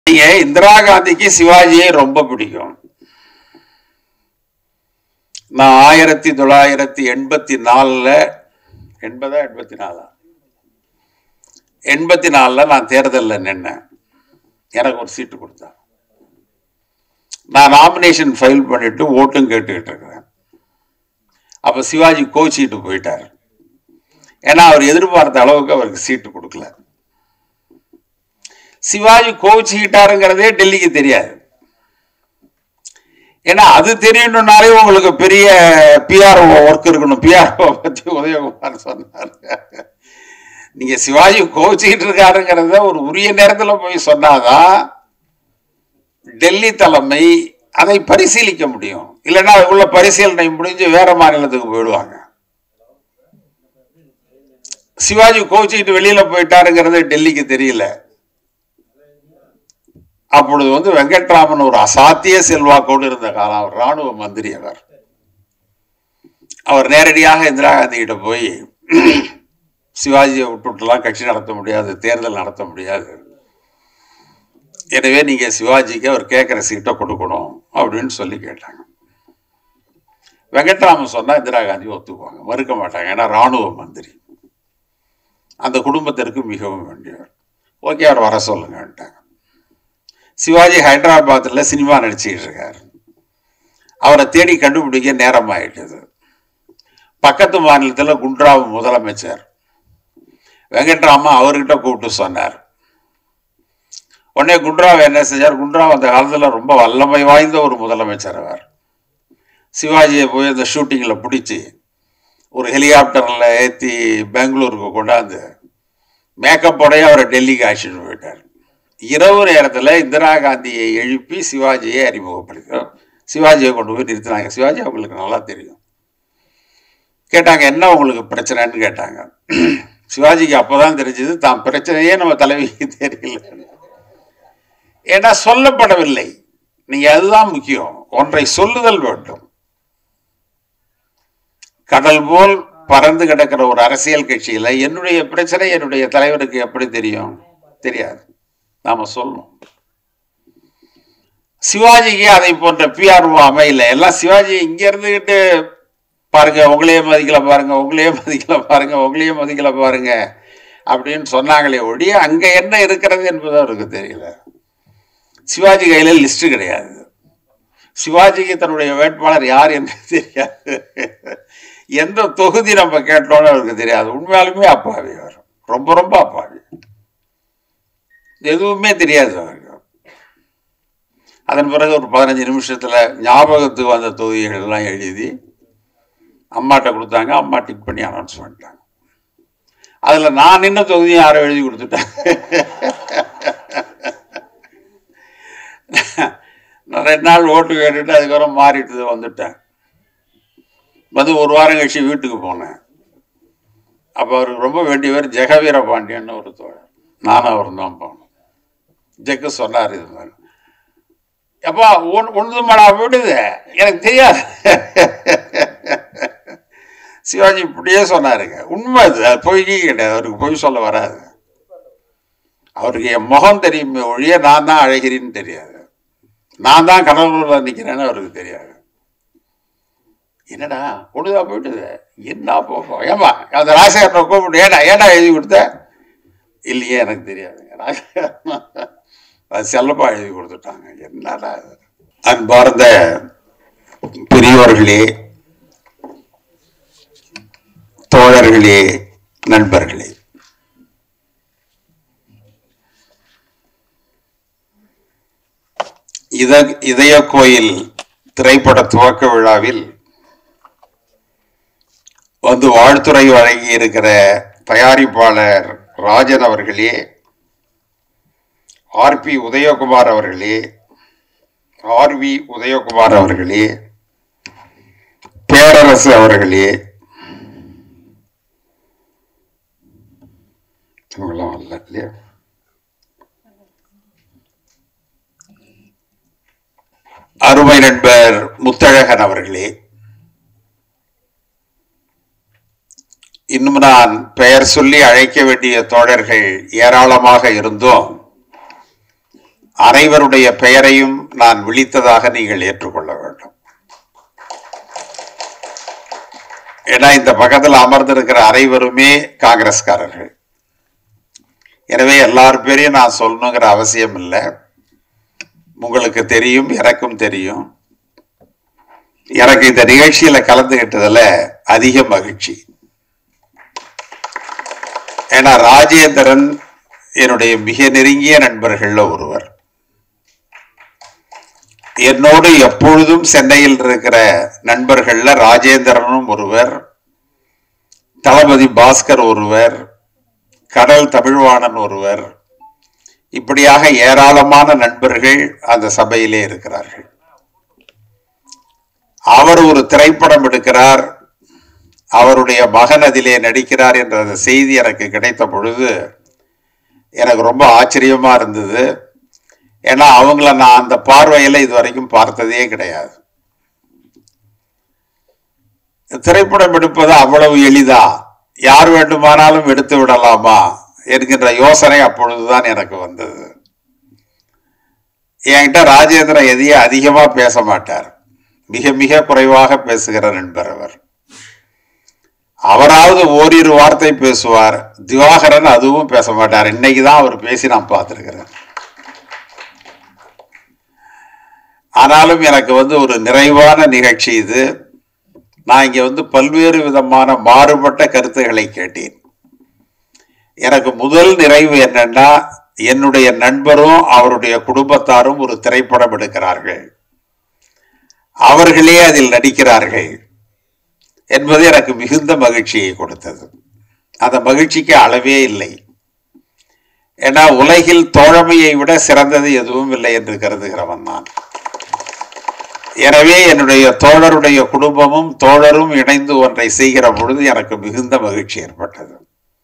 நீங்க இந்திரா காந்திக்கு சிவாஜியை ரொம்ப பிடிக்கும் நான் ஆயிரத்தி தொள்ளாயிரத்தி எண்பத்தி நாலுல எண்பதா எண்பத்தி நாலா எண்பத்தி நாலுல நான் தேர்தலில் நின்னேன் எனக்கு ஒரு சீட்டு கொடுத்தாங்க நான் நாமினேஷன் ஃபைல் பண்ணிட்டு ஓட்டும் கேட்டுக்கிட்டு இருக்கிறேன் அப்ப சிவாஜி கோச்சிட்டு போயிட்டார் ஏன்னா அவர் எதிர்பார்த்த அளவுக்கு அவருக்கு சீட்டு கொடுக்கல சிவாஜி கோச்சிக்கிட்டாருங்கிறதே டெல்லிக்கு தெரியாது ஏன்னா அது தெரியணும்னாலே உங்களுக்கு பெரிய பிஆர்ஓ ஒர்க் இருக்கணும் பிஆர்ஓ பத்தி உதயகுமார் சொன்னார் நீங்க சிவாஜி கோச்சிக்கிட்டு இருக்காருங்கிறத ஒரு உரிய நேரத்துல போய் சொன்னாதான் டெல்லி தலைமை அதை பரிசீலிக்க முடியும் இல்லைன்னா அதுக்குள்ள பரிசீலனை முடிஞ்சு வேற மாநிலத்துக்கு போயிடுவாங்க சிவாஜி கோச்சிக்கிட்டு வெளியில போயிட்டாருங்கிறது டெல்லிக்கு தெரியல அப்பொழுது வந்து வெங்கட்ராமன் ஒரு அசாத்திய செல்வாக்கோடு இருந்த காலம் அவர் ராணுவ மந்திரி அவர் அவர் நேரடியாக இந்திரா காந்தி கிட்ட போய் சிவாஜியை விட்டுட்டுலாம் கட்சி நடத்த முடியாது தேர்தல் நடத்த முடியாது எனவே நீங்க சிவாஜிக்கு அவர் கேட்குற சீட்டை கொடுக்கணும் அப்படின்னு சொல்லி கேட்டாங்க வெங்கட்ராமன் சொன்னா இந்திரா காந்தி ஒத்துக்குவாங்க மறுக்க மாட்டாங்க ஏன்னா ராணுவ மந்திரி அந்த குடும்பத்திற்கு மிகவும் வேண்டியவர் ஓகே அவர் வர சொல்லுங்கன்ட்டாங்க சிவாஜி ஹைதராபாத்தில் சினிமா நடிச்சுக்கிட்டு இருக்கார் அவரை தேடி கண்டுபிடிக்க நேரம் ஆயிட்டது பக்கத்து மாநிலத்தில் குண்ட்ராவ் முதலமைச்சர் வெங்கட்ராமன் அவர்கிட்ட கூப்பிட்டு சொன்னார் உடனே குண்ட்ராவ் என்ன செஞ்சார் குண்ட்ராவ் அந்த காலத்தில் ரொம்ப வல்லமை வாய்ந்த ஒரு முதலமைச்சர் அவர் சிவாஜியை போய் அந்த ஷூட்டிங்கில் பிடிச்சி ஒரு ஹெலிகாப்டரில் ஏற்றி பெங்களூருக்கு கொண்டாந்து மேக்கப்போடைய அவரை டெல்லிக்கு அழைச்சிட்டு போயிட்டார் இரவு நேரத்தில் இந்திரா காந்தியை எழுப்பி சிவாஜியை அறிமுகப்படுத்தினோம் சிவாஜியை கொண்டு போய் நிறுத்தினாங்க சிவாஜி அவங்களுக்கு நல்லா தெரியும் கேட்டாங்க என்ன உங்களுக்கு பிரச்சனைன்னு கேட்டாங்க சிவாஜிக்கு அப்போதான் தெரிஞ்சது தான் பிரச்சனையே நம்ம தலைவிக்கு தெரியல ஏன்னா சொல்லப்படவில்லை நீங்க அதுதான் முக்கியம் ஒன்றை சொல்லுதல் வேண்டும் கடல் போல் பறந்து கிடக்கிற ஒரு அரசியல் கட்சியில என்னுடைய பிரச்சனை என்னுடைய தலைவருக்கு எப்படி தெரியும் தெரியாது நாம சொல்லணும் சிவாஜிக்கு அதை போன்ற பிஆர்ஓ அமையல எல்லாம் சிவாஜி இங்க இருந்துகிட்டு பாருங்க உங்களையே மதிக்கல பாருங்க உங்களையே மதிக்கல பாருங்க உங்களையே மதிக்கல பாருங்க அப்படின்னு சொன்னாங்களே ஒழிய அங்க என்ன இருக்கிறது என்பது அவருக்கு தெரியல சிவாஜி கையில லிஸ்ட் கிடையாது சிவாஜிக்கு தன்னுடைய வேட்பாளர் யார் என்று தெரியாது எந்த தொகுதி நம்ம கேட்டோம்னு அவருக்கு தெரியாது உண்மையாலுமே அப்பாவி அவர் ரொம்ப ரொம்ப அப்பாவி எதுவுமே தெரியாது அவருக்கு அதன் பிறகு ஒரு பதினஞ்சு நிமிஷத்துல ஞாபகத்துக்கு வந்த தொகுதிகள் எல்லாம் எழுதி அம்மாட்ட கொடுத்தாங்க அம்மா டிக் பண்ணி அனௌன்ஸ் பண்ணிட்டாங்க அதுல நான் நின்ன தொகுதியும் யாரோ எழுதி கொடுத்துட்டேன் நான் ரெண்டு நாள் ஓட்டு கேட்டுட்டு அதுக்கப்புறம் மாறிட்டு வந்துட்டேன் வந்து ஒரு வாரம் கழிச்சு வீட்டுக்கு போனேன் அப்போ அவருக்கு ரொம்ப வேண்டியவர் ஜெகவீர பாண்டியன்னு ஒரு தோழர் நானும் அவர் தான் போனோம் ஜெக்கு சொன்னார் இது மாதிரி எப்பா ஒன் ஒன்று மடா விடுது எனக்கு தெரியாது சிவாஜி இப்படியே சொன்னாருங்க உண்மை அது அது பொய்யே கிடையாது அவருக்கு பொய் சொல்ல வராது அவருக்கு என் முகம் தெரியுமே ஒழிய நான் தான் அழகிரின்னு தெரியாது நான் தான் கடலூரில் நிற்கிறேன்னு அவருக்கு தெரியாது என்னடா ஒண்ணுதான் போயிட்டுது என்ன போப்போம் ஏமா அந்த ராசகரை கூப்பிட்டு ஏடா ஏடா எழுதி கொடுத்த இல்லையே எனக்கு தெரியாதுங்க ராசகர் அது செல்லப்பா எழுதி கொடுத்துட்டாங்க என்னடா இது? அன்பார்ந்த பெரியோர்களே தோழர்களே நண்பர்களே இத இதய கோயில் திரைப்பட துவக்க விழாவில் வந்து வாழ்த்துறை வழங்கி இருக்கிற தயாரிப்பாளர் ராஜன் அவர்களே ஆர்பி உதயகுமார் அவர்களே ஆர்வி உதயகுமார் அவர்களே பேரரசு அவர்களே இவங்கெல்லாம் வரல இல்லையா அருமை நண்பர் முத்தழகன் அவர்களே இன்னும் நான் பெயர் சொல்லி அழைக்க வேண்டிய தோழர்கள் ஏராளமாக இருந்தும் அனைவருடைய பெயரையும் நான் விழித்ததாக நீங்கள் ஏற்றுக்கொள்ள வேண்டும் ஏன்னா இந்த பக்கத்தில் அமர்ந்திருக்கிற அனைவருமே காங்கிரஸ்காரர்கள் எனவே எல்லார் பேரையும் நான் சொல்லணுங்கிற அவசியம் இல்லை உங்களுக்கு தெரியும் எனக்கும் தெரியும் எனக்கு இந்த நிகழ்ச்சியில கலந்துகிட்டதுல அதிக மகிழ்ச்சி ஏன்னா ராஜேந்திரன் என்னுடைய மிக நெருங்கிய நண்பர்கள்ல ஒருவர் என்னோடு எப்பொழுதும் சென்னையில் இருக்கிற நண்பர்கள்ல ராஜேந்திரனும் ஒருவர் தளபதி பாஸ்கர் ஒருவர் கடல் தமிழ்வாணன் ஒருவர் இப்படியாக ஏராளமான நண்பர்கள் அந்த சபையிலே இருக்கிறார்கள் அவர் ஒரு திரைப்படம் எடுக்கிறார் அவருடைய மகன் அதிலே நடிக்கிறார் என்ற அந்த செய்தி எனக்கு கிடைத்த பொழுது எனக்கு ரொம்ப ஆச்சரியமா இருந்தது ஏன்னா அவங்கள நான் அந்த பார்வையில இது வரைக்கும் பார்த்ததே கிடையாது திரைப்படம் எடுப்பது அவ்வளவு எளிதா யார் வேண்டுமானாலும் எடுத்து விடலாமா என்கின்ற யோசனை அப்பொழுதுதான் எனக்கு வந்தது என்கிட்ட ராஜேந்திரன் எதையும் அதிகமா பேச மாட்டார் மிக மிக குறைவாக பேசுகிற நண்பர் அவர் அவராவது ஓரிரு வார்த்தை பேசுவார் திவாகரன் அதுவும் பேச மாட்டார் இன்னைக்கு தான் அவர் பேசி நான் பார்த்துருக்கிறேன் ஆனாலும் எனக்கு வந்து ஒரு நிறைவான நிகழ்ச்சி இது நான் இங்கே வந்து பல்வேறு விதமான மாறுபட்ட கருத்துக்களை கேட்டேன் எனக்கு முதல் நிறைவு என்னன்னா என்னுடைய நண்பரும் அவருடைய குடும்பத்தாரும் ஒரு திரைப்படம் எடுக்கிறார்கள் அவர்களே அதில் நடிக்கிறார்கள் என்பது எனக்கு மிகுந்த மகிழ்ச்சியை கொடுத்தது அந்த மகிழ்ச்சிக்கு அளவே இல்லை ஏன்னா உலகில் தோழமையை விட சிறந்தது எதுவும் இல்லை என்று கருதுகிறவன் நான் எனவே என்னுடைய தோழருடைய குடும்பமும் தோழரும் இணைந்து ஒன்றை செய்கிற பொழுது எனக்கு மிகுந்த மகிழ்ச்சி ஏற்பட்டது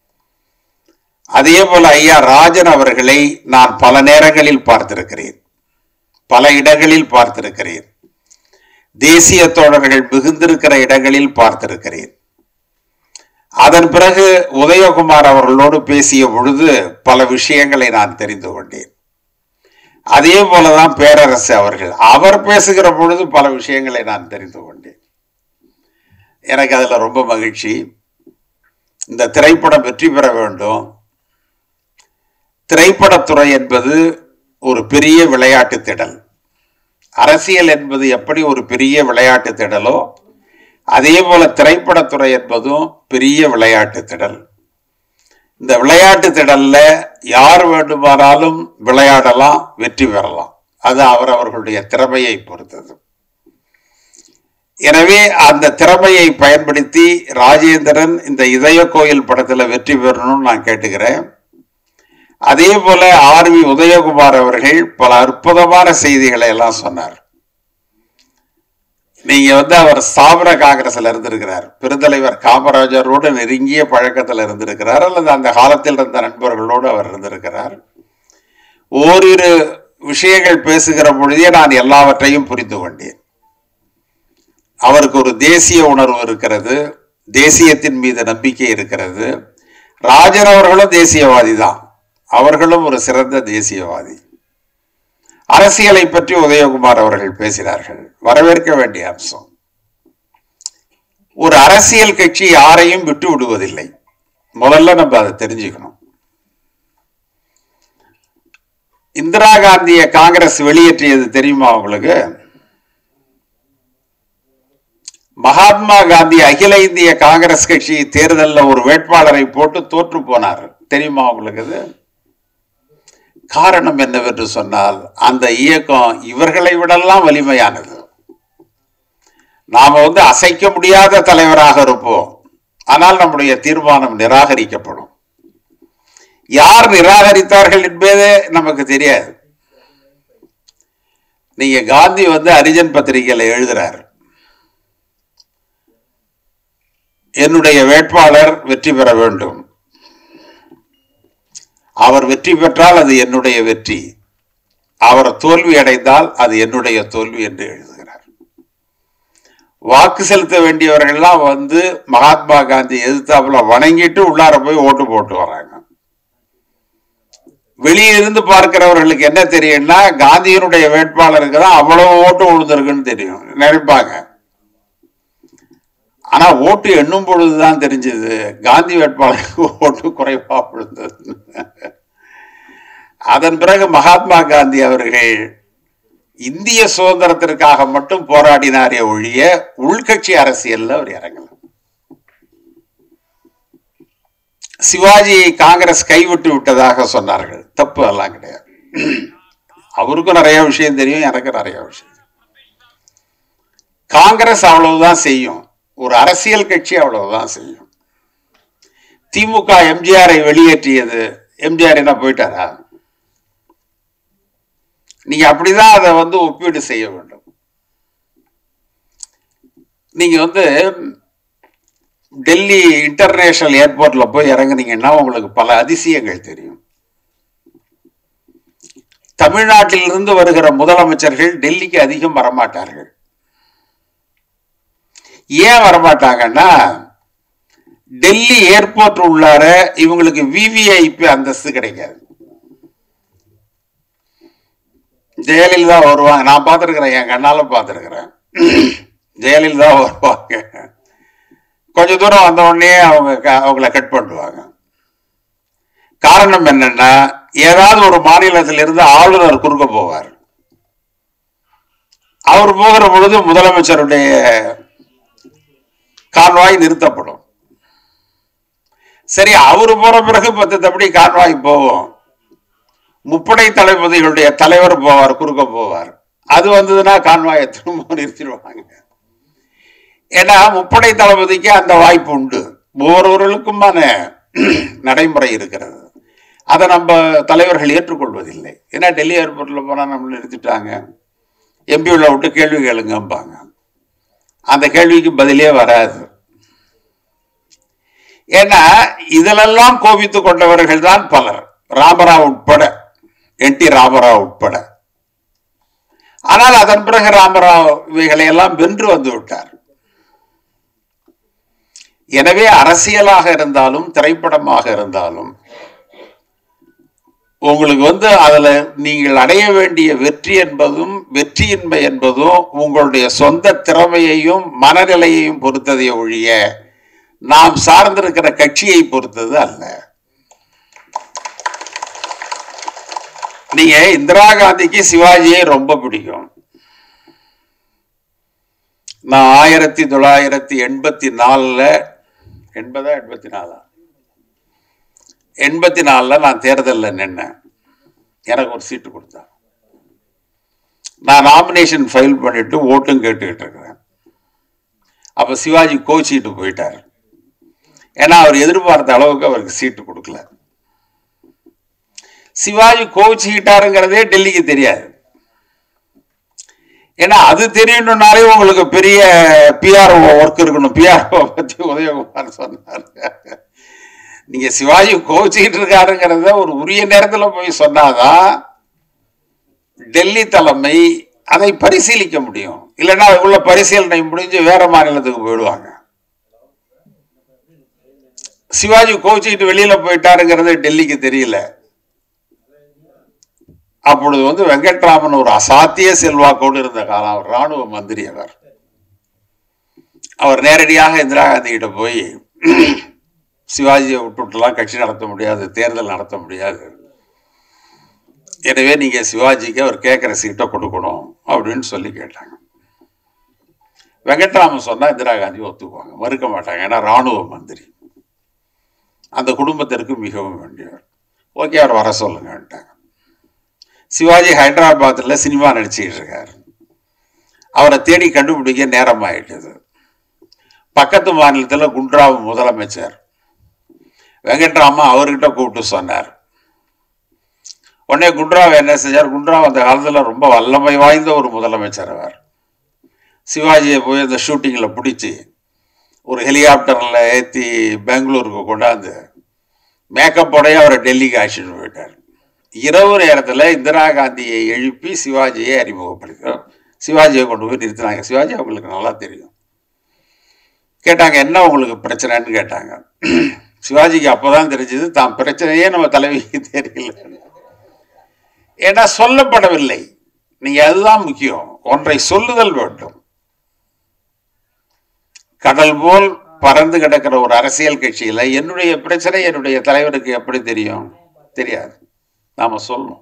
அதே போல ஐயா ராஜன் அவர்களை நான் பல நேரங்களில் பார்த்திருக்கிறேன் பல இடங்களில் பார்த்திருக்கிறேன் தேசிய தோழர்கள் மிகுந்திருக்கிற இடங்களில் பார்த்திருக்கிறேன் அதன் பிறகு உதயகுமார் அவர்களோடு பேசிய பொழுது பல விஷயங்களை நான் தெரிந்து கொண்டேன் அதே போலதான் பேரரசு அவர்கள் அவர் பேசுகிற பொழுது பல விஷயங்களை நான் தெரிந்து கொண்டேன் எனக்கு அதுல ரொம்ப மகிழ்ச்சி இந்த திரைப்படம் வெற்றி பெற வேண்டும் திரைப்படத்துறை என்பது ஒரு பெரிய விளையாட்டு திடல் அரசியல் என்பது எப்படி ஒரு பெரிய விளையாட்டு திடலோ அதே போல திரைப்படத்துறை என்பதும் பெரிய விளையாட்டு திடல் இந்த விளையாட்டு திடல்ல யார் வேண்டுமானாலும் விளையாடலாம் வெற்றி பெறலாம் அது அவர் அவர்களுடைய திறமையை பொறுத்தது எனவே அந்த திறமையை பயன்படுத்தி ராஜேந்திரன் இந்த இதய கோயில் படத்துல வெற்றி பெறணும்னு நான் கேட்டுக்கிறேன் அதே போல ஆர் வி உதயகுமார் அவர்கள் பல அற்புதமான செய்திகளை எல்லாம் சொன்னார் நீங்க வந்து அவர் ஸ்தாபன காங்கிரஸ்ல இருந்திருக்கிறார் பெருந்தலைவர் காமராஜரோடு நெருங்கிய பழக்கத்தில் இருந்திருக்கிறார் அல்லது அந்த காலத்தில் இருந்த நண்பர்களோடு அவர் இருந்திருக்கிறார் ஓரிரு விஷயங்கள் பேசுகிற பொழுதே நான் எல்லாவற்றையும் புரிந்து கொண்டேன் அவருக்கு ஒரு தேசிய உணர்வு இருக்கிறது தேசியத்தின் மீது நம்பிக்கை இருக்கிறது ராஜன் அவர்களும் தேசியவாதி தான் அவர்களும் ஒரு சிறந்த தேசியவாதி அரசியலை பற்றி உதயகுமார் அவர்கள் பேசினார்கள் வரவேற்க வேண்டிய அம்சம் ஒரு அரசியல் கட்சி யாரையும் விட்டு விடுவதில்லை முதல்ல நம்ம அதை தெரிஞ்சுக்கணும் இந்திரா காந்தியை காங்கிரஸ் வெளியேற்றியது தெரியுமா உங்களுக்கு மகாத்மா காந்தி அகில இந்திய காங்கிரஸ் கட்சி தேர்தலில் ஒரு வேட்பாளரை போட்டு தோற்று போனார் தெரியுமா உங்களுக்கு இது காரணம் என்னவென்று சொன்னால் அந்த இயக்கம் இவர்களை விடலாம் வலிமையானது நாம வந்து அசைக்க முடியாத தலைவராக இருப்போம் ஆனால் நம்முடைய தீர்மானம் நிராகரிக்கப்படும் யார் நிராகரித்தார்கள் என்பதே நமக்கு தெரியாது நீங்க காந்தி வந்து அரிஜன் பத்திரிகையில எழுதுறார் என்னுடைய வேட்பாளர் வெற்றி பெற வேண்டும் அவர் வெற்றி பெற்றால் அது என்னுடைய வெற்றி அவர் தோல்வி அடைந்தால் அது என்னுடைய தோல்வி என்று எழுதுகிறார் வாக்கு செலுத்த வேண்டியவர்கள்லாம் வந்து மகாத்மா காந்தி எதிர்த்தாப்புல வணங்கிட்டு உள்ளார போய் ஓட்டு போட்டு வராங்க வெளியிருந்து பார்க்கிறவர்களுக்கு என்ன தெரியும்னா காந்தியினுடைய வேட்பாளருக்கு தான் அவ்வளவு ஓட்டு விழுந்திருக்குன்னு தெரியும் நினைப்பாங்க ஆனா ஓட்டு எண்ணும் பொழுதுதான் தெரிஞ்சது காந்தி வேட்பாளருக்கு ஓட்டு குறைவா விழுந்தது அதன் பிறகு மகாத்மா காந்தி அவர்கள் இந்திய சுதந்திரத்திற்காக மட்டும் போராடினாரே ஒழிய உள்கட்சி அரசியல்ல அவர் இறங்கல சிவாஜியை காங்கிரஸ் கைவிட்டு விட்டதாக சொன்னார்கள் தப்பு எல்லாம் கிடையாது அவருக்கும் நிறைய விஷயம் தெரியும் எனக்கு நிறைய விஷயம் தெரியும். காங்கிரஸ் அவ்வளவுதான் செய்யும் ஒரு அரசியல் கட்சி அவ்வளவுதான் செய்யும் திமுக எம்ஜிஆரை வெளியேற்றியது எம்ஜிஆர் என்ன போயிட்டாரா நீங்க அப்படிதான் அதை வந்து ஒப்பீடு செய்ய வேண்டும் நீங்க வந்து டெல்லி இன்டர்நேஷனல் ஏர்போர்ட்ல போய் இறங்குனீங்கன்னா உங்களுக்கு பல அதிசயங்கள் தெரியும் தமிழ்நாட்டிலிருந்து வருகிற முதலமைச்சர்கள் டெல்லிக்கு அதிகம் வரமாட்டார்கள் ஏன் வரமாட்டாங்கன்னா டெல்லி ஏர்போர்ட் உள்ளார இவங்களுக்கு விவிஐபி அந்தஸ்து கிடைக்காது ஜெயலலிதா வருவாங்க நான் பார்த்துருக்கிறேன் என் கண்ணால பார்த்துருக்கிறேன் ஜெயலலிதா வருவாங்க கொஞ்ச தூரம் வந்த உடனே அவங்க க- அவங்கள கட் பண்ணுவாங்க காரணம் என்னன்னா ஏதாவது ஒரு மாநிலத்திலிருந்து ஆளுநர் குறுக்க போவார் அவர் போகிற பொழுது முதலமைச்சருடைய கான்வாய் நிறுத்தப்படும் சரி அவர் போற பிறகு பத்து தப்படி கான்வாய் போவோம் முப்படை தளபதிகளுடைய தலைவர் போவார் குறுக்க போவார் அது வந்ததுன்னா கான்வாயை திரும்ப நிறுத்திடுவாங்க ஏன்னா முப்படை தளபதிக்கு அந்த வாய்ப்பு உண்டு ஒவ்வொருவர்களுக்குமான நடைமுறை இருக்கிறது அதை நம்ம தலைவர்கள் ஏற்றுக்கொள்வதில்லை ஏன்னா டெல்லி ஏர்போர்ட்டில் போனால் நம்மளை நிறுத்திட்டாங்க எம்பி உள்ள விட்டு கேள்வி கேளுங்கம்பாங்க அந்த கேள்விக்கு பதிலே வராது ஏன்னா இதிலெல்லாம் கோபித்துக் கொண்டவர்கள் தான் பலர் ராமராவ் உட்பட என் டி ராமராவ் உட்பட ஆனால் அதன் பிறகு ராமராவ் இவைகளை எல்லாம் வென்று வந்து விட்டார் எனவே அரசியலாக இருந்தாலும் திரைப்படமாக இருந்தாலும் உங்களுக்கு வந்து அதுல நீங்கள் அடைய வேண்டிய வெற்றி என்பதும் வெற்றியின்மை என்பதும் உங்களுடைய சொந்த திறமையையும் மனநிலையையும் பொறுத்ததை ஒழிய நாம் சார்ந்திருக்கிற கட்சியை பொறுத்தது அல்ல நீங்க இந்திரா காந்திக்கு சிவாஜியை ரொம்ப பிடிக்கும் நான் ஆயிரத்தி தொள்ளாயிரத்தி எண்பத்தி நாலுல எண்பதா எண்பத்தி நாலா எண்பத்தி நாலில் நான் தேர்தலில் நின்னேன் எனக்கு ஒரு சீட்டு கொடுத்தாங்க நான் நாமினேஷன் ஃபைல் பண்ணிட்டு ஓட்டும் கேட்டுக்கிட்டு இருக்கிறேன் அப்போ சிவாஜி கோச்சிட்டு போயிட்டார் ஏன்னா அவர் எதிர்பார்த்த அளவுக்கு அவருக்கு சீட்டு கொடுக்கல சிவாஜி கோச்சிக்கிட்டாருங்கிறதே டெல்லிக்கு தெரியாது ஏன்னா அது தெரியணும்னாலே உங்களுக்கு பெரிய பிஆர்ஓ ஒர்க் இருக்கணும் பிஆர்ஓ பத்தி உதயகுமார் சொன்னார் நீங்க சிவாஜி கோச்சிக்கிட்டு இருக்காருங்கிறத ஒரு உரிய நேரத்துல போய் சொன்னாதான் டெல்லி தலைமை அதை பரிசீலிக்க முடியும் இல்லைன்னா அதுக்குள்ள பரிசீலனை முடிஞ்சு வேற மாநிலத்துக்கு போயிடுவாங்க சிவாஜி கோச்சிக்கிட்டு வெளியில போயிட்டாருங்கிறது டெல்லிக்கு தெரியல அப்பொழுது வந்து வெங்கட்ராமன் ஒரு அசாத்திய செல்வாக்கோடு இருந்த காலம் அவர் ராணுவ மந்திரி அவர் அவர் நேரடியாக இந்திரா காந்தி கிட்ட போய் சிவாஜியை விட்டுட்டுலாம் கட்சி நடத்த முடியாது தேர்தல் நடத்த முடியாது எனவே நீங்க சிவாஜிக்கு அவர் கேட்குற சீட்டை கொடுக்கணும் அப்படின்னு சொல்லி கேட்டாங்க வெங்கட்ராமன் சொன்னா இந்திரா காந்தி ஒத்துக்குவாங்க மறுக்க மாட்டாங்க ஏன்னா ராணுவ மந்திரி அந்த குடும்பத்திற்கு மிகவும் வேண்டியவர் ஓகே அவர் வர சொல்லுங்கன்ட்டாங்க சிவாஜி ஹைதராபாத்தில் சினிமா நடிச்சுக்கிட்டு இருக்கார் அவரை தேடி கண்டுபிடிக்க நேரம் ஆயிட்டது பக்கத்து மாநிலத்தில் குண்ட்ராவ் முதலமைச்சர் வெங்கட்ராமா அவர்கிட்ட கூப்பிட்டு சொன்னார் உடனே குண்ட்ராவ் என்ன செஞ்சார் குண்ட்ராவ் அந்த காலத்தில் ரொம்ப வல்லமை வாய்ந்த ஒரு முதலமைச்சர் அவர் சிவாஜியை போய் அந்த ஷூட்டிங்கில் பிடிச்சி ஒரு ஹெலிகாப்டரில் ஏற்றி பெங்களூருக்கு கொண்டாந்து மேக்கப்போடையே அவரை டெல்லிக்கு அழைச்சிட்டு போயிட்டார் இரவு நேரத்தில் இந்திரா காந்தியை எழுப்பி சிவாஜியை அறிமுகப்படுத்தி சிவாஜியை கொண்டு போய் நிறுத்தினாங்க சிவாஜி அவங்களுக்கு நல்லா தெரியும் கேட்டாங்க என்ன உங்களுக்கு பிரச்சனைன்னு கேட்டாங்க சிவாஜிக்கு அப்போதான் தெரிஞ்சது தான் பிரச்சனையே நம்ம தலைவிக்கு தெரியல ஏன்னா சொல்லப்படவில்லை நீங்க அதுதான் முக்கியம் ஒன்றை சொல்லுதல் வேண்டும் கடல் போல் பறந்து கிடக்கிற ஒரு அரசியல் கட்சியில என்னுடைய பிரச்சனை என்னுடைய தலைவருக்கு எப்படி தெரியும் தெரியாது நாம சொல்லணும்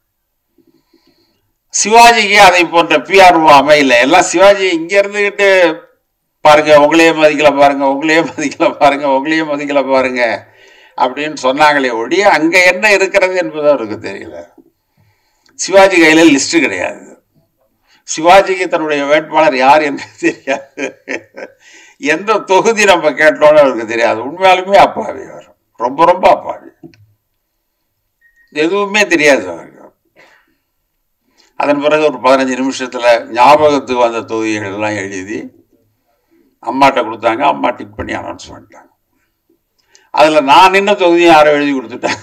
சிவாஜிக்கு அதை போன்ற பிஆர்ஓ அமையல எல்லாம் சிவாஜி இங்க இருந்துகிட்டு பாருங்க உங்களையே மதிக்கல பாருங்க உங்களையே மதிக்கல பாருங்க உங்களையே மதிக்கல பாருங்க அப்படின்னு சொன்னாங்களே ஒழிய அங்க என்ன இருக்கிறது என்பது அவருக்கு தெரியல சிவாஜி கையில லிஸ்ட் கிடையாது சிவாஜிக்கு தன்னுடைய வேட்பாளர் யார் என்று தெரியாது எந்த தொகுதி நம்ம கேட்டோம்னு அவருக்கு தெரியாது உண்மையாலுமே அப்பாவி அவர் ரொம்ப ரொம்ப அப்பாவி எதுவுமே தெரியாது அவருக்கு அதன் பிறகு ஒரு பதினஞ்சு நிமிஷத்துல ஞாபகத்துக்கு வந்த தொகுதிகள் எல்லாம் எழுதி அம்மாட்ட கொடுத்தாங்க அம்மா டிக் பண்ணி அனௌன்ஸ் பண்ணிட்டாங்க அதுல நான் நின்ன தொகுதியும் யாரோ எழுதி கொடுத்துட்டேன்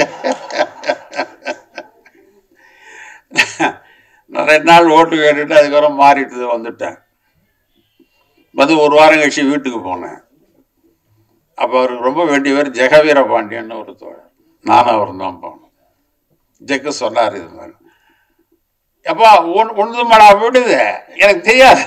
நான் ரெண்டு நாள் ஓட்டு கேட்டுட்டு அதுக்கப்புறம் மாறிட்டு வந்துட்டேன் வந்து ஒரு வாரம் கழிச்சு வீட்டுக்கு போனேன் அப்போ அவருக்கு ரொம்ப வேண்டியவர் ஜெகவீர பாண்டியன்னு ஒரு தோழர் நானும் அவரும் தான் போனோம் ஜெக்கு சொன்னார் இது மாதிரி அப்பா ஒன் ஒன்று மடா விடுது எனக்கு தெரியாது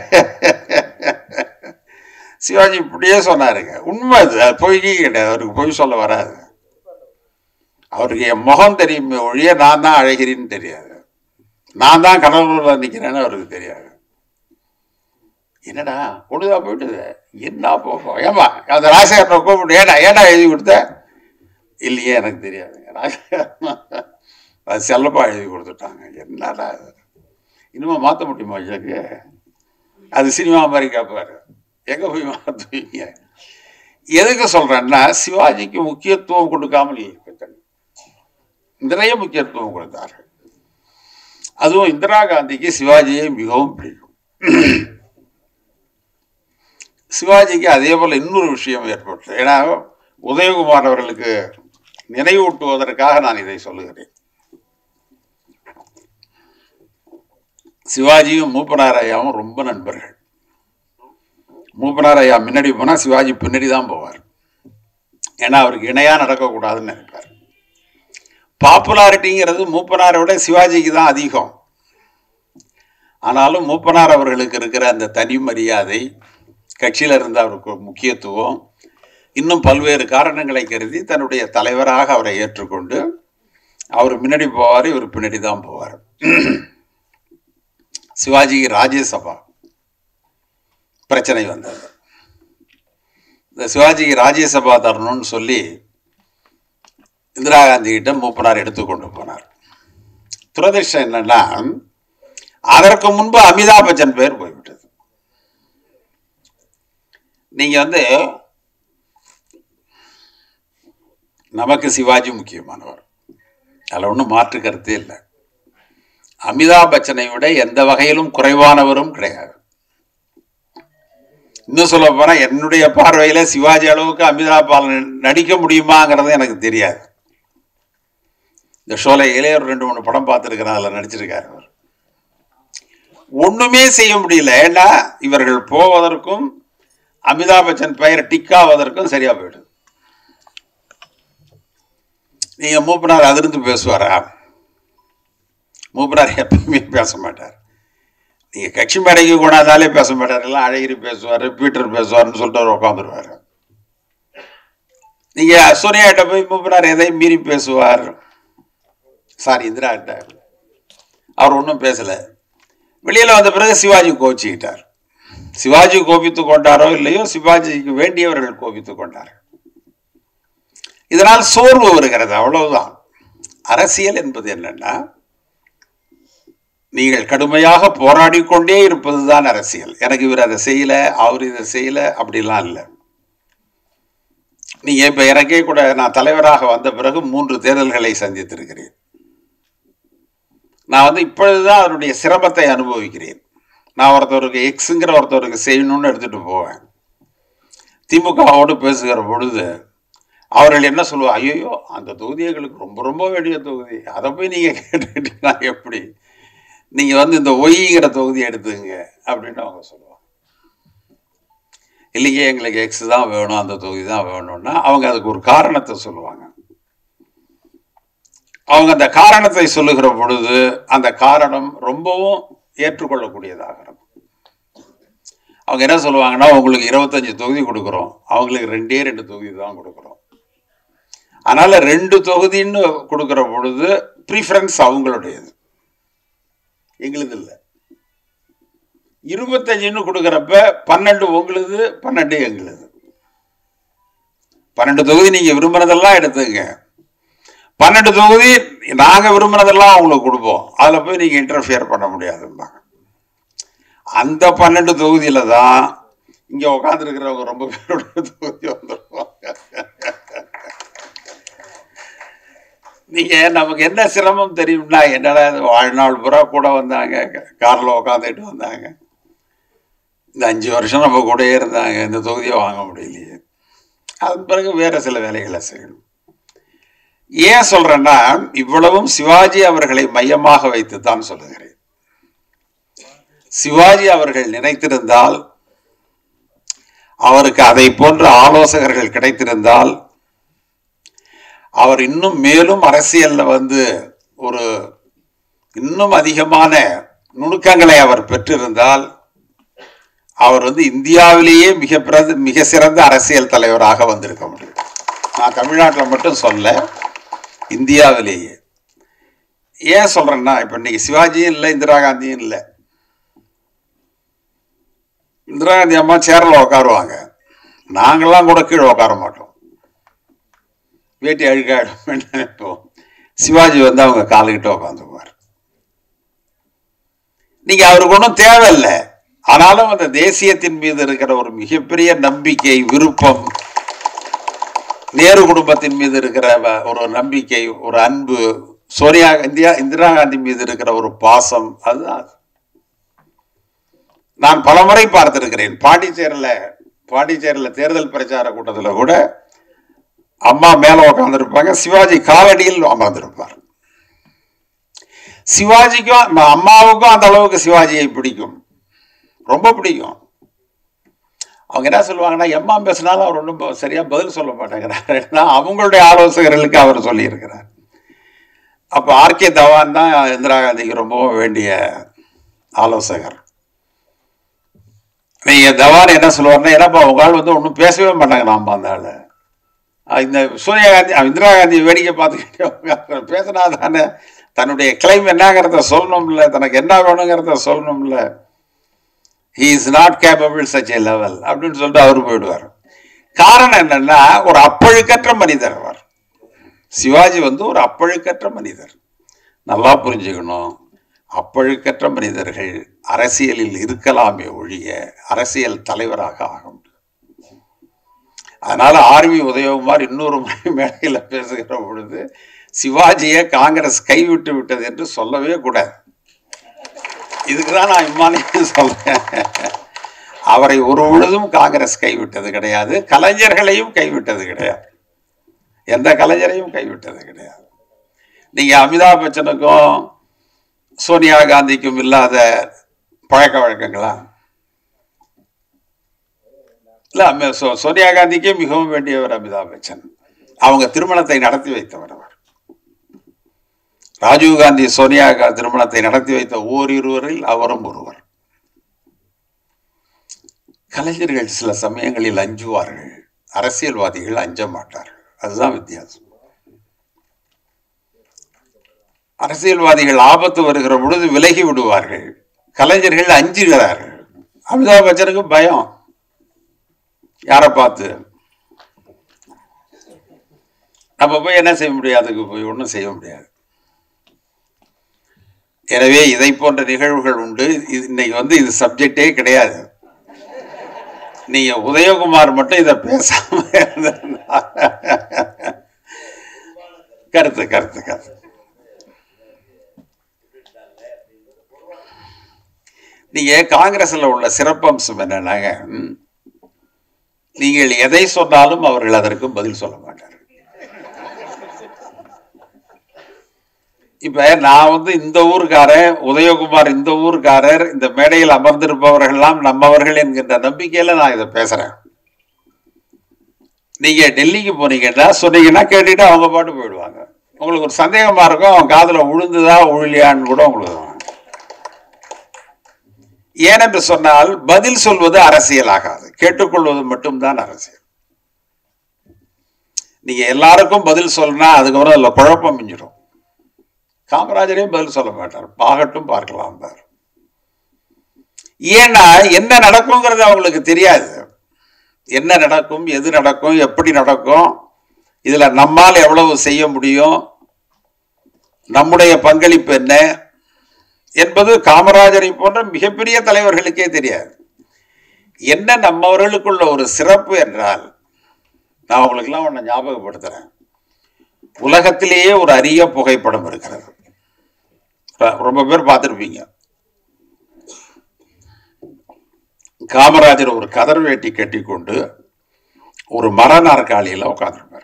சிவாஜி இப்படியே சொன்னாருங்க உண்மை அது அது பொய்யே கிடையாது அவருக்கு பொய் சொல்ல வராது அவருக்கு என் முகம் தெரியுமே ஒழிய நான் தான் அழகிரின்னு தெரியாது நான் தான் கடலூரில் நிற்கிறேன்னு அவருக்கு தெரியாது என்னடா பொழுதா போயிட்டுது என்ன போப்போம் ஏமா அந்த ராசகரை கூப்பிட்டு ஏடா ஏடா எழுதி கொடுத்த இல்லையே எனக்கு தெரியாதுங்க ராசகர் அது செல்லப்பா எழுதி கொடுத்துட்டாங்க என்னடா இது இனிமே மாற்ற முடியுமா ஐயாக்கு அது சினிமா மாதிரி கேட்பாரு எங்கே போய் மாற்றுவீங்க எதுக்கு சொல்கிறேன்னா சிவாஜிக்கு முக்கியத்துவம் கொடுக்காமல் இல்லை நிறைய முக்கியத்துவம் கொடுத்தாரு அதுவும் இந்திரா காந்திக்கு சிவாஜியை மிகவும் பிடிக்கும் சிவாஜிக்கு அதே போல் இன்னொரு விஷயம் ஏற்பட்டது ஏன்னா உதயகுமார் அவர்களுக்கு நினைவூட்டுவதற்காக நான் இதை சொல்லுகிறேன் சிவாஜியும் மூப்பனார் ஐயாவும் ரொம்ப நண்பர்கள் மூப்பனார் ஐயா முன்னாடி போனால் சிவாஜி பின்னாடி தான் போவார் ஏன்னா அவருக்கு இணையாக நடக்கக்கூடாதுன்னு நினைப்பார் பாப்புலாரிட்டிங்கிறது மூப்பனாரை விட சிவாஜிக்கு தான் அதிகம் ஆனாலும் மூப்பனார் அவர்களுக்கு இருக்கிற அந்த தனி மரியாதை கட்சியில் இருந்த அவருக்கு முக்கியத்துவம் இன்னும் பல்வேறு காரணங்களை கருதி தன்னுடைய தலைவராக அவரை ஏற்றுக்கொண்டு அவர் முன்னாடி போவார் இவர் பின்னாடி தான் போவார் சிவாஜிக்கு ராஜ்யசபா பிரச்சனை வந்தது இந்த சிவாஜிக்கு ராஜ்யசபா தரணும்னு சொல்லி இந்திரா காந்தி கிட்ட மூப்பனார் எடுத்துக்கொண்டு போனார் துரதிருஷ்டம் என்னன்னா அதற்கு முன்பு அமிதாப் பச்சன் பேர் போய்விட்டது நீங்க வந்து நமக்கு சிவாஜி முக்கியமானவர் அதில் ஒன்றும் மாற்று கருத்தே இல்லை அமிதாப் பச்சனை விட எந்த வகையிலும் குறைவானவரும் கிடையாது இன்னும் சொல்ல போனா என்னுடைய பார்வையில சிவாஜி அளவுக்கு அமிதாப் பாலன் நடிக்க முடியுமாங்கிறது எனக்கு தெரியாது இந்த ஷோல இளையர் ரெண்டு மூணு படம் பார்த்துருக்கிறேன் அதில் நடிச்சிருக்காரு அவர் ஒண்ணுமே செய்ய முடியல ஏன்னா இவர்கள் போவதற்கும் அமிதாப் பச்சன் பெயர் டிக்காவதற்கும் சரியா போயிடுது நீங்க மூப்பனார் அதிர்ந்து பேசுவாரா மூப்பனார் எப்பயுமே பேச மாட்டார் நீங்க கட்சி மேடைக்கு கொண்டாந்தாலே பேச மாட்டார் எல்லாம் அழகிரி பேசுவார் பீட்டர் பேசுவார்னு சொல்லிட்டு அவர் உட்காந்துருவாரு நீங்க சோனியாட்ட போய் மூப்பனார் எதையும் மீறி பேசுவார் சாரி இந்திராட்ட அவர் ஒன்றும் பேசல வெளியில வந்த பிறகு சிவாஜி கோச்சிக்கிட்டார் சிவாஜி கோபித்து கொண்டாரோ இல்லையோ சிவாஜிக்கு வேண்டியவர்கள் கோபித்து கொண்டார்கள் இதனால் சோர்வு வருகிறது அவ்வளவுதான் அரசியல் என்பது என்னன்னா நீங்கள் கடுமையாக போராடி கொண்டே இருப்பதுதான் அரசியல் எனக்கு இவர் அதை செய்யல அவர் இதை செய்யல அப்படிலாம் இல்லை நீங்க இப்ப எனக்கே கூட நான் தலைவராக வந்த பிறகு மூன்று தேர்தல்களை சந்தித்திருக்கிறேன் நான் வந்து இப்பொழுதுதான் அதனுடைய சிரமத்தை அனுபவிக்கிறேன் நான் ஒருத்தவருக்கு எக்ஸுங்கிற ஒருத்தவருக்கு செய்யணும்னு எடுத்துட்டு போவேன் திமுகவோடு பேசுகிற பொழுது அவர்கள் என்ன சொல்லுவா ஐயோ அந்த தொகுதி எங்களுக்கு ரொம்ப ரொம்ப வேண்டிய தொகுதி அதை போய் நீங்கள் கேட்டுக்கிட்டீங்கன்னா எப்படி நீங்கள் வந்து இந்த ஒய்ங்கிற தொகுதி எடுத்துங்க அப்படின்னு அவங்க சொல்லுவாங்க இல்லைங்க எங்களுக்கு எக்ஸ் தான் வேணும் அந்த தொகுதி தான் வேணும்னா அவங்க அதுக்கு ஒரு காரணத்தை சொல்லுவாங்க அவங்க அந்த காரணத்தை சொல்லுகிற பொழுது அந்த காரணம் ரொம்பவும் ஏற்றுக்கொள்ளக்கூடியதாக இருக்கும் அவங்க என்ன சொல்லுவாங்கன்னா உங்களுக்கு இருபத்தஞ்சு தொகுதி கொடுக்குறோம் அவங்களுக்கு ரெண்டே ரெண்டு தொகுதி தான் கொடுக்குறோம் அதனால ரெண்டு தொகுதின்னு கொடுக்குற பொழுது ப்ரிஃபரன்ஸ் அவங்களுடையது எங்களுது இல்லை இருபத்தஞ்சுன்னு கொடுக்குறப்ப பன்னெண்டு உங்களுது பன்னெண்டு எங்களுது பன்னெண்டு தொகுதி நீங்க விரும்புறதெல்லாம் எடுத்துங்க பன்னெண்டு தொகுதி நாங்க விரும்புறதெல்லாம் அவங்களுக்கு கொடுப்போம் அதுல போய் நீங்க இன்டர்ஃபியர் பண்ண முடியாதும்பாங்க அந்த பன்னெண்டு தொகுதியில தான் இங்க உட்காந்துருக்கிறவங்க ரொம்ப பேருடைய தொகுதி வந்துருவாங்க நீங்க நமக்கு என்ன சிரமம் தெரியும்னா என்னடா இது வாழ்நாள் பூரா கூட வந்தாங்க கார்ல உட்காந்துட்டு வந்தாங்க இந்த அஞ்சு வருஷம் நம்ம கூடயே இருந்தாங்க இந்த தொகுதியை வாங்க முடியலையே அதன் பிறகு வேற சில வேலைகளை செய்யணும் ஏன் சொல்றேன்னா இவ்வளவும் சிவாஜி அவர்களை மையமாக வைத்து தான் சொல்லுகிறேன் சிவாஜி அவர்கள் நினைத்திருந்தால் அவருக்கு அதை போன்ற ஆலோசகர்கள் கிடைத்திருந்தால் அவர் இன்னும் மேலும் அரசியல்ல வந்து ஒரு இன்னும் அதிகமான நுணுக்கங்களை அவர் பெற்றிருந்தால் அவர் வந்து இந்தியாவிலேயே மிக பிறந்த மிக சிறந்த அரசியல் தலைவராக வந்திருக்க முடியும் நான் தமிழ்நாட்டில் மட்டும் சொல்ல இந்தியாவிலேயே ஏன் சொல்றேன்னா இப்ப இன்னைக்கு சிவாஜியும் இல்லை இந்திரா காந்தியும் இல்லை இந்திரா காந்தி அம்மா சேரில் உட்காருவாங்க நாங்கெல்லாம் கூட கீழே உட்கார மாட்டோம் வேட்டி அழுக்காயிடும் நினைப்போம் சிவாஜி வந்து அவங்க காலுக்கிட்ட உட்காந்துக்குவார் நீங்க அவருக்கு ஒன்றும் தேவையில்லை ஆனாலும் அந்த தேசியத்தின் மீது இருக்கிற ஒரு மிகப்பெரிய நம்பிக்கை விருப்பம் நேரு குடும்பத்தின் மீது இருக்கிற வ- ஒரு நம்பிக்கை ஒரு அன்பு சோனியா இந்தியா இந்திரா காந்தி மீது இருக்கிற ஒரு பாசம் அதுதான் அது. நான் பலமுறை பார்த்திருக்கிறேன் பாண்டிச்சேரியில் பாண்டிச்சேரியில் தேர்தல் பிரச்சார கூட்டத்தில் கூட அம்மா மேல உட்கார்ந்திருப்பாங்க சிவாஜி காலடியில் அமர்ந்திருப்பார் சிவாஜிக்கும் நம்ம அம்மாவுக்கும் அந்த அளவுக்கு சிவாஜியை பிடிக்கும் ரொம்ப பிடிக்கும் அவங்க என்ன சொல்லுவாங்கன்னா எம்மா பேசினாலும் அவர் ஒன்றும் ப- சரியா பதில் சொல்ல மாட்டேங்கிறார் ஏன்னா அவங்களுடைய ஆலோசகர்களுக்கு அவர் சொல்லியிருக்கிறார் அப்ப ஆர்கே தவான் தான் இந்திரா காந்திக்கு ரொம்பவும் வேண்டிய ஆலோசகர் நீங்க தவான் என்ன சொல்லுவாருன்னா ஏன்னாப்பா உங்க ஆள் வந்து ஒன்றும் பேசவே மாட்டாங்க நாம அந்த ஆளு அஹ் இந்த சோனியா காந்தி அஹ் இந்திரா காந்தி வேடிக்கை பார்த்துக்கிட்டே பேசினா தானே தன்னுடைய கிளைம் என்னங்கிறத சொல்லணும்ல தனக்கு என்ன வேணுங்கிறத சொல்லணும்ல he is not capable such a level அப்படின்னு சொல்லிட்டு அவர் போயிடுவார் காரணம் என்னன்னா ஒரு அப்பழுக்கற்ற மனிதர் அவர் சிவாஜி வந்து ஒரு அப்பழுக்கற்ற மனிதர் நல்லா புரிஞ்சுக்கணும் அப்பழுக்கற்ற மனிதர்கள் அரசியலில் இருக்கலாமே ஒழிய அரசியல் தலைவராக ஆக முடியும் அதனால ஆர்வி உதயகுமார் இன்னொரு முறை மேடையில் பேசுகிற பொழுது சிவாஜியை காங்கிரஸ் கைவிட்டு விட்டது என்று சொல்லவே கூடாது இதுக்கு தான் நான் இம்மானையும் சொல்றேன் அவரை ஒரு பொழுதும் காங்கிரஸ் கைவிட்டது கிடையாது கலைஞர்களையும் கைவிட்டது கிடையாது எந்த கலைஞரையும் கைவிட்டது கிடையாது நீங்க அமிதாப் பச்சனுக்கும் சோனியா காந்திக்கும் இல்லாத பழக்க வழக்கங்களா இல்ல அம்ம- சோ- சோனியா காந்திக்கே மிகவும் வேண்டியவர் அமிதாப் பச்சன் அவங்க திருமணத்தை நடத்தி வைத்தவர் அவர் ராஜீவ் காந்தி சோனியா கா- திருமணத்தை நடத்தி வைத்த ஓரிருவரில் அவரும் ஒருவர் கலைஞர்கள் சில சமயங்களில் அஞ்சுவார்கள் அரசியல்வாதிகள் அஞ்ச மாட்டார்கள் அதுதான் வித்தியாசம் அரசியல்வாதிகள் ஆபத்து வருகிற பொழுது விலகி விடுவார்கள் கலைஞர்கள் அஞ்சுகிறார்கள் அமிதாப் பச்சனுக்கு பயம் யாரை பார்த்து நம்ம போய் என்ன செய்ய முடியாது அதுக்கு போய் ஒன்றும் செய்ய முடியாது எனவே இதை போன்ற நிகழ்வுகள் உண்டு இது இன்னைக்கு வந்து இது சப்ஜெக்டே கிடையாது நீங்க உதயகுமார் மட்டும் இதை பேசாம இருந்திருந்தா கருத்து கருத்து கருத்து நீங்க காங்கிரஸ்ல உள்ள சிறப்பம்சம் என்னன்னாங்க ம், நீங்கள் எதை சொன்னாலும் அவர்கள் அதற்கு பதில் சொல்ல மாட்டார்கள் இப்ப நான் வந்து இந்த ஊருக்காரன் உதயகுமார் இந்த ஊருக்காரர் இந்த மேடையில் அமர்ந்திருப்பவர்கள் எல்லாம் நம்மவர்கள் என்கின்ற நம்பிக்கையில நான் இதை பேசுறேன் நீங்க டெல்லிக்கு போனீங்கன்னா சொன்னீங்கன்னா கேட்டுட்டு அவங்க பாட்டு போயிடுவாங்க உங்களுக்கு ஒரு சந்தேகமா இருக்கும் அவன் காதுல உழுந்துதா உழியான்னு கூட உங்களுக்கு தோணும். ஏனென்று சொன்னால் பதில் சொல்வது அரசியல் ஆகாது கேட்டுக்கொள்வது மட்டும்தான் அரசியல் நீங்க எல்லாருக்கும் பதில் சொல்லனா அதுக்கப்புறம் அதுல குழப்பம் மிஞ்சிடும் காமராஜரையும் பதில் சொல்ல மாட்டார் பாகட்டும் பார்க்கலாம் பார் ஏன்னா என்ன நடக்குங்கிறது அவங்களுக்கு தெரியாது என்ன நடக்கும் எது நடக்கும் எப்படி நடக்கும் இதுல நம்மால் எவ்வளவு செய்ய முடியும் நம்முடைய பங்களிப்பு என்ன என்பது காமராஜரை போன்ற மிகப்பெரிய தலைவர்களுக்கே தெரியாது என்ன நம்மவர்களுக்குள்ள ஒரு சிறப்பு என்றால் நான் உங்களுக்கெல்லாம் ஒன்று ஞாபகப்படுத்துறேன் உலகத்திலேயே ஒரு அரிய புகைப்படம் இருக்கிறது ர- ரொம்ப பேர் பார்த்துருப்பீங்க காமராஜர் ஒரு கதர் வேட்டி கட்டிக்கொண்டு ஒரு மர நாற்காலியில் உட்காந்துருப்பார்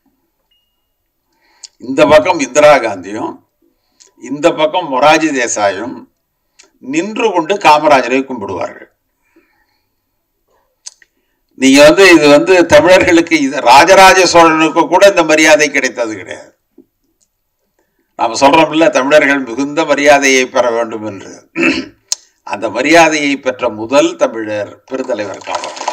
இந்த பக்கம் இந்திரா காந்தியும் இந்த பக்கம் மொராஜி தேசாயும் நின்று கொண்டு காமராஜரை கும்பிடுவார்கள் நீங்க வந்து இது வந்து தமிழர்களுக்கு இது ராஜராஜ சோழனுக்கு கூட இந்த மரியாதை கிடைத்தது கிடையாது நாம சொல்றோம்ல தமிழர்கள் மிகுந்த மரியாதையை பெற வேண்டும் என்று அந்த மரியாதையை பெற்ற முதல் தமிழர் பெருந்தலைவர் காமராஜர்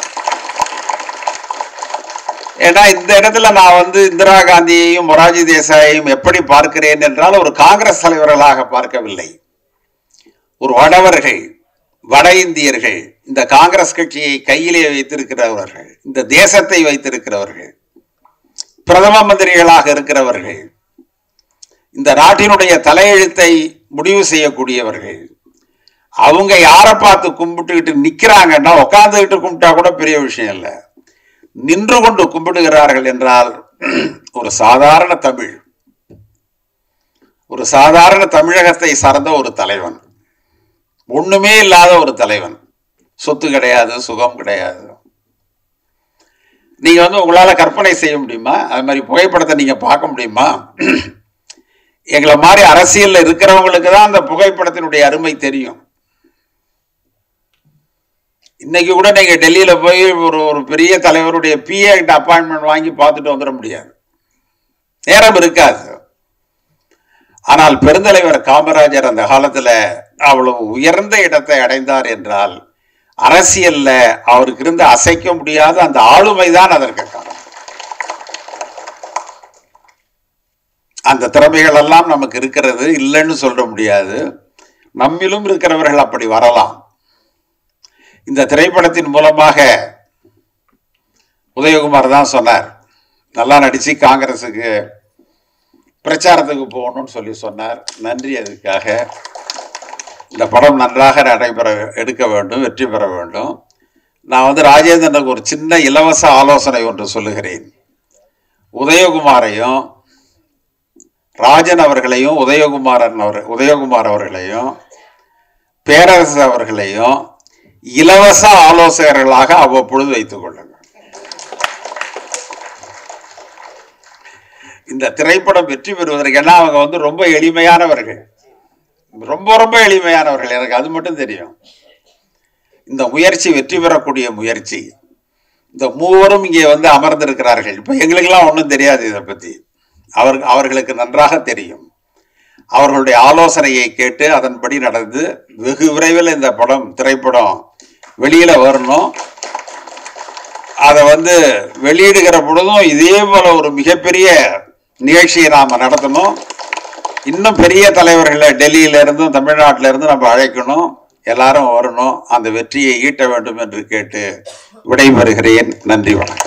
ஏன்னா இந்த இடத்துல நான் வந்து இந்திரா காந்தியையும் மொராஜி தேசாயையும் எப்படி பார்க்கிறேன் என்றால் ஒரு காங்கிரஸ் தலைவர்களாக பார்க்கவில்லை ஒரு வடவர்கள் வட இந்தியர்கள் இந்த காங்கிரஸ் கட்சியை கையிலே வைத்திருக்கிறவர்கள் இந்த தேசத்தை வைத்திருக்கிறவர்கள் பிரதம மந்திரிகளாக இருக்கிறவர்கள் இந்த நாட்டினுடைய தலையெழுத்தை முடிவு செய்யக்கூடியவர்கள் அவங்க யாரை பார்த்து கும்பிட்டுக்கிட்டு நிக்கிறாங்கன்னா உட்காந்துக்கிட்டு கும்பிட்டா கூட பெரிய விஷயம் இல்லை நின்று கொண்டு கும்பிடுகிறார்கள் என்றால் ஒரு சாதாரண தமிழ் ஒரு சாதாரண தமிழகத்தை சார்ந்த ஒரு தலைவன் ஒண்ணுமே இல்லாத ஒரு தலைவன் சொத்து கிடையாது சுகம் கிடையாது நீங்க வந்து உங்களால கற்பனை செய்ய முடியுமா அது மாதிரி புகைப்படத்தை நீங்க பார்க்க முடியுமா எங்களை மாதிரி அரசியல்ல இருக்கிறவங்களுக்கு தான் அந்த புகைப்படத்தினுடைய அருமை தெரியும் இன்னைக்கு கூட நீங்க டெல்லியில போய் ஒரு ஒரு பெரிய தலைவருடைய பிஏ கிட்ட அப்பாயின்மெண்ட் வாங்கி பார்த்துட்டு வந்துட முடியாது நேரம் இருக்காது ஆனால் பெருந்தலைவர் காமராஜர் அந்த காலத்துல அவ்வளவு உயர்ந்த இடத்தை அடைந்தார் என்றால் அரசியல்ல அவருக்கு இருந்த அசைக்க முடியாத அந்த ஆளுமைதான் அதற்கு காரணம் அந்த திறமைகள் எல்லாம் நமக்கு இருக்கிறது இல்லைன்னு சொல்ல முடியாது நம்மிலும் இருக்கிறவர்கள் அப்படி வரலாம் இந்த திரைப்படத்தின் மூலமாக உதயகுமார் தான் சொன்னார் நல்லா நடிச்சு காங்கிரஸுக்கு பிரச்சாரத்துக்கு போகணும்னு சொல்லி சொன்னார் நன்றி அதுக்காக இந்த படம் நன்றாக நடைபெற எடுக்க வேண்டும் வெற்றி பெற வேண்டும் நான் வந்து ராஜேந்திரனுக்கு ஒரு சின்ன இலவச ஆலோசனை ஒன்று சொல்லுகிறேன் உதயகுமாரையும் ராஜன் அவர்களையும் உதயகுமாரன் அவர் உதயகுமார் அவர்களையும் பேரரசு அவர்களையும் இலவச ஆலோசகர்களாக அவ்வப்பொழுது வைத்துக் கொள்ளுங்கள் இந்த திரைப்படம் வெற்றி பெறுவதற்கு ஏன்னா அவங்க வந்து ரொம்ப எளிமையானவர்கள் ரொம்ப ரொம்ப எளிமையானவர்கள் எனக்கு அது மட்டும் தெரியும் இந்த முயற்சி வெற்றி பெறக்கூடிய முயற்சி இந்த மூவரும் இங்கே வந்து அமர்ந்திருக்கிறார்கள் இப்போ எங்களுக்கெல்லாம் ஒன்றும் தெரியாது இதை பற்றி அவர் அவர்களுக்கு நன்றாக தெரியும் அவர்களுடைய ஆலோசனையை கேட்டு அதன்படி நடந்து வெகு விரைவில் இந்த படம் திரைப்படம் வெளியில வரணும் அதை வந்து வெளியிடுகிற பொழுதும் இதே போல ஒரு மிகப்பெரிய நிகழ்ச்சியை நாம நடத்தணும் இன்னும் பெரிய தலைவர்களை டெல்லியில இருந்தும் தமிழ்நாட்டில இருந்தும் நம்ம அழைக்கணும் எல்லாரும் வரணும் அந்த வெற்றியை ஈட்ட வேண்டும் என்று கேட்டு விடைபெறுகிறேன் நன்றி வணக்கம்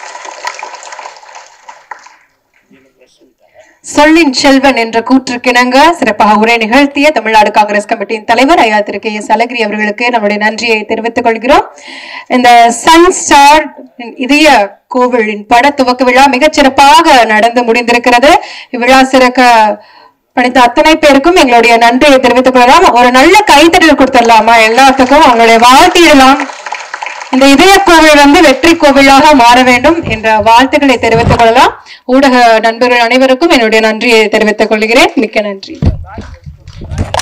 சொல்லின் செல்வன் என்ற கூற்றுக்கிணங்க சிறப்பாக உரை நிகழ்த்திய தமிழ்நாடு காங்கிரஸ் கமிட்டியின் தலைவர் ஐயா திரு கே எஸ் அழகிரி அவர்களுக்கு நம்முடைய நன்றியை தெரிவித்துக் கொள்கிறோம் இந்த சன் ஸ்டார் இதய கோவிலின் பட துவக்க விழா மிகச் சிறப்பாக நடந்து முடிந்திருக்கிறது இவ்விழா சிறக்க பணித்த அத்தனை பேருக்கும் எங்களுடைய நன்றியை தெரிவித்துக் கொள்ளலாம் ஒரு நல்ல கைத்தட்டல் கொடுத்துடலாமா எல்லாத்துக்கும் அவங்களுடைய வாழ்த்திடலாம் இந்த இதய கோவில் வந்து வெற்றி கோவிலாக மாற வேண்டும் என்ற வாழ்த்துக்களை தெரிவித்துக் கொள்ளலாம் ஊடக நண்பர்கள் அனைவருக்கும் என்னுடைய நன்றியை தெரிவித்துக் கொள்கிறேன் மிக்க நன்றி